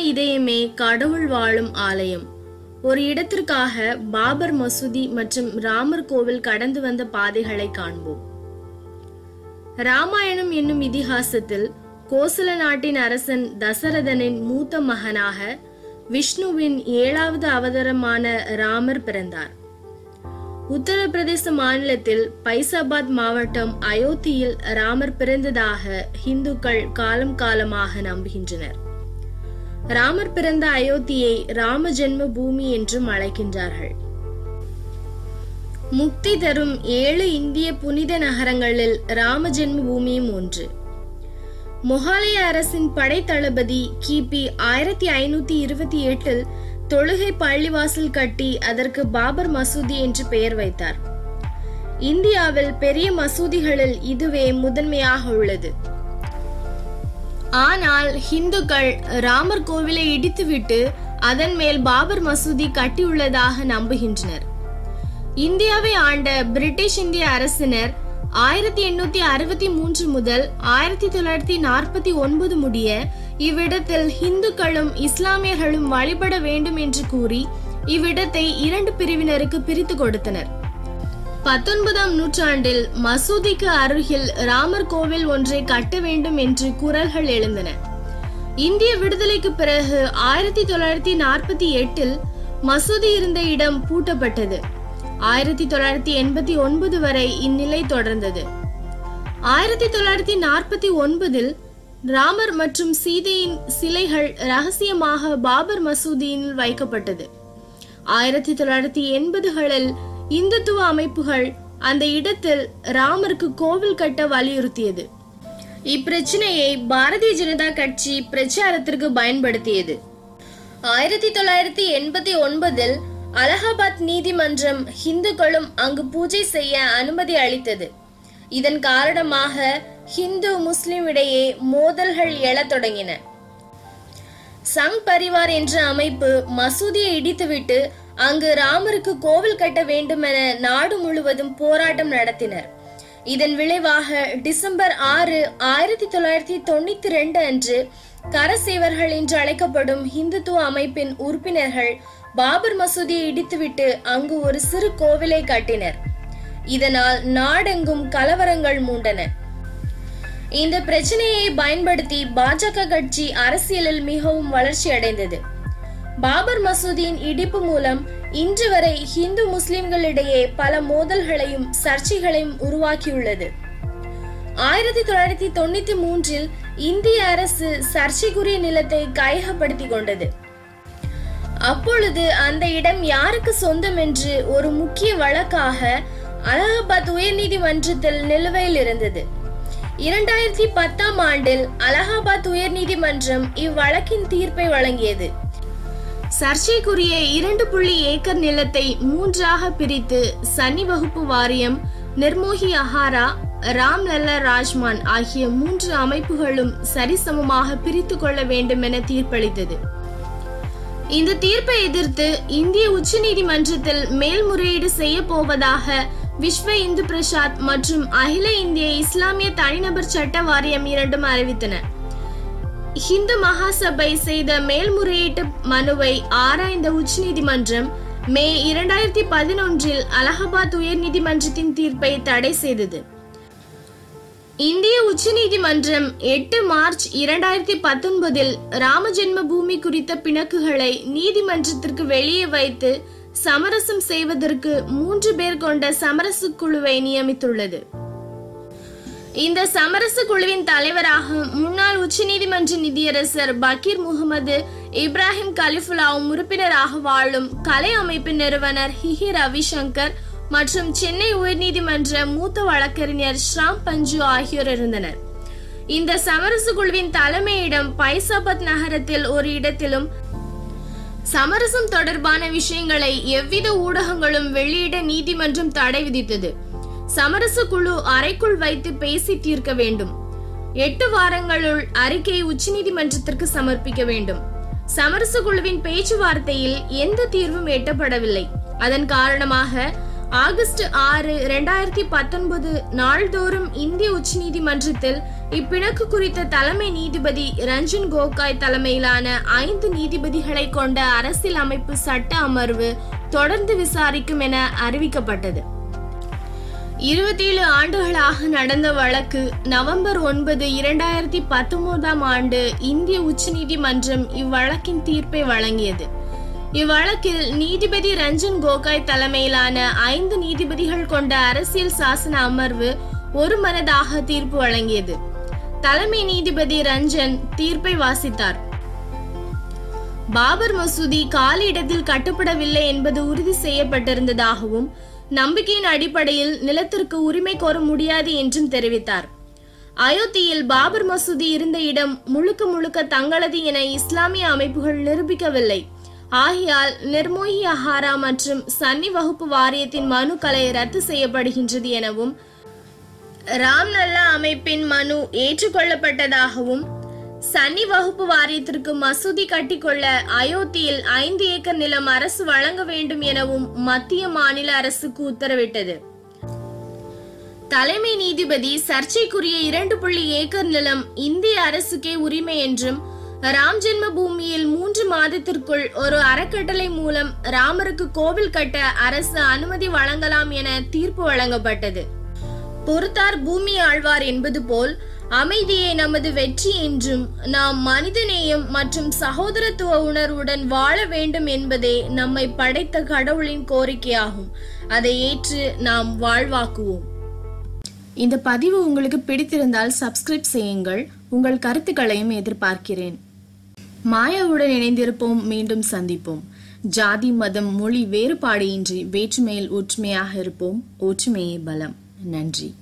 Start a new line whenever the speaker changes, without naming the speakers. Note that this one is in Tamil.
இதயமே கடவுள் வாழும் ஆலயம் ஒரு இடத்திற்காக பாபர் மசூதி மற்றும் ராமர் கோவில் கடந்து வந்த பாதைகளை காண்போம் ராமாயணம் என்னும் இதிகாசத்தில் கோசல நாட்டின் அரசன் தசரதனின் மூத்த மகனாக விஷ்ணுவின் ஏழாவது அவதாரமான ராமர் பிறந்தார் உத்தரப்பிரதேச மாநிலத்தில் பைசாபாத் மாவட்டம் அயோத்தியில் ராமர் பிறந்ததாக இந்துக்கள் காலம் காலமாக நம்புகின்றனர் ராமர் பிறந்த அயோத்தியை ராம ஜென்ம பூமி என்றும் அழைக்கின்றார்கள் முக்தி தரும் ஏழு இந்திய புனித நகரங்களில் ராம ஜென்ம பூமியும் ஒன்று மொகாலய அரசின் படை தளபதி கிபி ஆயிரத்தி ஐநூத்தி இருபத்தி எட்டில் தொழுகை பள்ளிவாசல் கட்டி அதற்கு பாபர் மசூதி என்று பெயர் வைத்தார் இந்தியாவில் பெரிய மசூதிகளில் இதுவே முதன்மையாக உள்ளது ஆனால் இந்துக்கள் ராமர் கோவிலை இடித்துவிட்டு அதன் மேல் பாபர் மசூதி கட்டியுள்ளதாக நம்புகின்றனர் இந்தியாவை ஆண்ட பிரிட்டிஷ் இந்திய அரசினர் ஆயிரத்தி எண்ணூத்தி அறுபத்தி மூன்று முதல் ஆயிரத்தி தொள்ளாயிரத்தி நாற்பத்தி ஒன்பது முடிய இவ்விடத்தில் இந்துக்களும் இஸ்லாமியர்களும் வழிபட வேண்டும் என்று கூறி இவ்விடத்தை இரண்டு பிரிவினருக்கு பிரித்து கொடுத்தனர் பத்தொன்பதாம் நூற்றாண்டில் மசூதிக்கு அருகில் ராமர் கோவில் ஒன்றை கட்ட வேண்டும் என்று குரல்கள் எழுந்தன இந்திய விடுதலைக்கு பிறகு ஆயிரத்தி தொள்ளாயிரத்தி நாற்பத்தி எட்டில் மசூதி இருந்த இடம் பூட்டப்பட்டது ஆயிரத்தி தொள்ளாயிரத்தி எண்பத்தி ஒன்பது வரை இந்நிலை தொடர்ந்தது ஆயிரத்தி தொள்ளாயிரத்தி நாற்பத்தி ஒன்பதில் ராமர் மற்றும் சீதையின் சிலைகள் ரகசியமாக பாபர் மசூதியில் வைக்கப்பட்டது ஆயிரத்தி தொள்ளாயிரத்தி எண்பதுகளில் இந்துத்துவ அமைப்புகள் அந்த இடத்தில் ராமருக்கு கோவில் கட்ட வலியுறுத்தியது இப்பிரச்சனையை பாரதிய ஜனதா கட்சி பிரச்சாரத்திற்கு பயன்படுத்தியது ஆயிரத்தி தொள்ளாயிரத்தி எண்பத்தி ஒன்பதில் அலகாபாத் நீதிமன்றம் இந்துக்களும் அங்கு பூஜை செய்ய அனுமதி அளித்தது இதன் காரணமாக ஹிந்து முஸ்லிம் இடையே மோதல்கள் எழத் தொடங்கின சங் பரிவார் என்ற அமைப்பு மசூதியை இடித்துவிட்டு அங்கு ராமருக்கு கோவில் கட்ட வேண்டுமென நாடு முழுவதும் போராட்டம் நடத்தினர் இதன் விளைவாக டிசம்பர் ஆறு ஆயிரத்தி தொள்ளாயிரத்தி தொண்ணூத்தி ரெண்டு அன்று கரசேவர்கள் என்று அழைக்கப்படும் இந்துத்துவ அமைப்பின் உறுப்பினர்கள் பாபர் மசூதியை இடித்துவிட்டு அங்கு ஒரு சிறு கோவிலை கட்டினர் இதனால் நாடெங்கும் கலவரங்கள் மூண்டன இந்த பிரச்சனையை பயன்படுத்தி பாஜக கட்சி அரசியலில் மிகவும் வளர்ச்சி அடைந்தது பாபர் மசூதியின் இடிப்பு மூலம் இன்று வரை இந்து முஸ்லிம்களிடையே பல மோதல்களையும் சர்ச்சைகளையும் உருவாக்கியுள்ளது ஆயிரத்தி தொள்ளாயிரத்தி தொண்ணூத்தி மூன்றில் இந்திய அரசு சர்ச்சைக்குரிய நிலத்தை கையகப்படுத்தி கொண்டது அப்பொழுது அந்த இடம் யாருக்கு சொந்தம் என்று ஒரு முக்கிய வழக்காக அலகாபாத் உயர்நீதிமன்றத்தில் நிலுவையில் இருந்தது இரண்டாயிரத்தி பத்தாம் ஆண்டில் அலகாபாத் உயர்நீதிமன்றம் இவ்வழக்கின் தீர்ப்பை வழங்கியது சர்ச்சைக்குரிய இரண்டு புள்ளி ஏக்கர் நிலத்தை மூன்றாக பிரித்து சனி வகுப்பு வாரியம் நிர்மோகி அஹாரா ராம் லல்லா ராஜ்மான் ஆகிய மூன்று அமைப்புகளும் சரிசமமாக பிரித்து கொள்ள வேண்டும் என தீர்ப்பளித்தது இந்த தீர்ப்பை எதிர்த்து இந்திய உச்சநீதிமன்றத்தில் மேல்முறையீடு செய்ய போவதாக விஸ்வ இந்து பிரசாத் மற்றும் அகில இந்திய இஸ்லாமிய தனிநபர் சட்ட வாரியம் இரண்டும் அறிவித்தன ஹிந்து மகாசபை செய்த மேல்முறையீட்டு மனுவை ஆராய்ந்த உச்சநீதிமன்றம் மே இரண்டாயிரத்தி பதினொன்றில் அலகாபாத் உயர்நீதிமன்றத்தின் தீர்ப்பை தடை செய்தது இந்திய உச்சநீதிமன்றம் எட்டு மார்ச் இரண்டாயிரத்தி பத்தொன்பதில் ராமஜென்ம பூமி குறித்த பிணக்குகளை நீதிமன்றத்திற்கு வெளியே வைத்து சமரசம் செய்வதற்கு மூன்று பேர் கொண்ட சமரச குழுவை நியமித்துள்ளது இந்த சமரச குழுவின் தலைவராக முன்னாள் உச்சநீதிமன்ற நிதியரசர் பக்கீர் முகமது இப்ராஹிம் கலிஃபுல்லாவும் உறுப்பினராக வாழும் கலை அமைப்பின் நிறுவனர் ஹிஹி ரவிசங்கர் மற்றும் சென்னை உயர்நீதிமன்ற மூத்த வழக்கறிஞர் ஷாம் பஞ்சு ஆகியோர் இருந்தனர் இந்த சமரச குழுவின் தலைமையிடம் பைசாபாத் நகரத்தில் ஒரு இடத்திலும் சமரசம் தொடர்பான விஷயங்களை எவ்வித ஊடகங்களும் வெளியிட நீதிமன்றம் தடை விதித்தது சமரச குழு அறைக்குள் வைத்து பேசி தீர்க்க வேண்டும் எட்டு வாரங்களுள் அறிக்கையை உச்சநீதிமன்றத்திற்கு சமர்ப்பிக்க வேண்டும் சமரச குழுவின் பேச்சுவார்த்தையில் எந்த தீர்வும் எட்டப்படவில்லை அதன் காரணமாக ஆகஸ்ட் ஆறு இரண்டாயிரத்தி பத்தொன்பது நாள்தோறும் இந்திய உச்சநீதிமன்றத்தில் இப்பிணக்கு குறித்த தலைமை நீதிபதி ரஞ்சன் கோகாய் தலைமையிலான ஐந்து நீதிபதிகளை கொண்ட அரசியல் அமைப்பு சட்ட அமர்வு தொடர்ந்து விசாரிக்கும் என அறிவிக்கப்பட்டது இருபத்தேழு ஆண்டுகளாக நடந்த வழக்கு நவம்பர் ஒன்பது இரண்டாயிரத்தி பத்தொன்பதாம் ஆண்டு இந்திய உச்சநீதிமன்றம் இவ்வழக்கின் தீர்ப்பை வழங்கியது இவ்வழக்கில் நீதிபதி ரஞ்சன் கோகாய் தலைமையிலான ஐந்து நீதிபதிகள் கொண்ட அரசியல் சாசன அமர்வு ஒரு மனதாக தீர்ப்பு வழங்கியது தலைமை நீதிபதி ரஞ்சன் தீர்ப்பை வாசித்தார் பாபர் மசூதி காலி இடத்தில் கட்டப்படவில்லை என்பது உறுதி செய்யப்பட்டிருந்ததாகவும் நம்பிக்கையின் அடிப்படையில் நிலத்திற்கு உரிமை கோர முடியாது என்றும் தெரிவித்தார் அயோத்தியில் பாபர் மசூதி இருந்த இடம் முழுக்க முழுக்க தங்களது என இஸ்லாமிய அமைப்புகள் நிரூபிக்கவில்லை ஆகையால் நிர்மோஹி அஹாரா மற்றும் சன்னி வகுப்பு வாரியத்தின் மனுக்களை ரத்து செய்யப்படுகின்றது எனவும் ராம் நல்லா அமைப்பின் மனு ஏற்றுக்கொள்ளப்பட்டதாகவும் சன்னி வகுப்பு வாரியத்திற்கு மசூதி கட்டிக்கொள்ள அயோத்தியில் ஐந்து ஏக்கர் நிலம் அரசு வழங்க வேண்டும் எனவும் மத்திய மாநில அரசுக்கு உத்தரவிட்டது தலைமை நீதிபதி சர்ச்சைக்குரிய இரண்டு புள்ளி ஏக்கர் நிலம் இந்திய அரசுக்கே உரிமை என்றும் ராம் ஜென்ம பூமியில் மூன்று மாதத்திற்குள் ஒரு அறக்கட்டளை மூலம் ராமருக்கு கோவில் கட்ட அரசு அனுமதி வழங்கலாம் என தீர்ப்பு வழங்கப்பட்டது பொறுத்தார் பூமி ஆழ்வார் என்பது போல் அமைதியே நமது வெற்றி என்றும் நாம் மனிதநேயம் மற்றும் சகோதரத்துவ உணர்வுடன் வாழ வேண்டும் என்பதே நம்மை படைத்த கடவுளின் கோரிக்கையாகும் அதை ஏற்று நாம் வாழ்வாக்குவோம் இந்த பதிவு உங்களுக்கு பிடித்திருந்தால் சப்ஸ்கிரைப் செய்யுங்கள் உங்கள் கருத்துக்களையும் எதிர்பார்க்கிறேன் மாயாவுடன் இணைந்திருப்போம் மீண்டும் சந்திப்போம் ஜாதி மதம் மொழி வேறுபாடு இன்றி வேற்றுமையில் ஒற்றுமையாக இருப்போம் ஒற்றுமையே பலம் நன்றி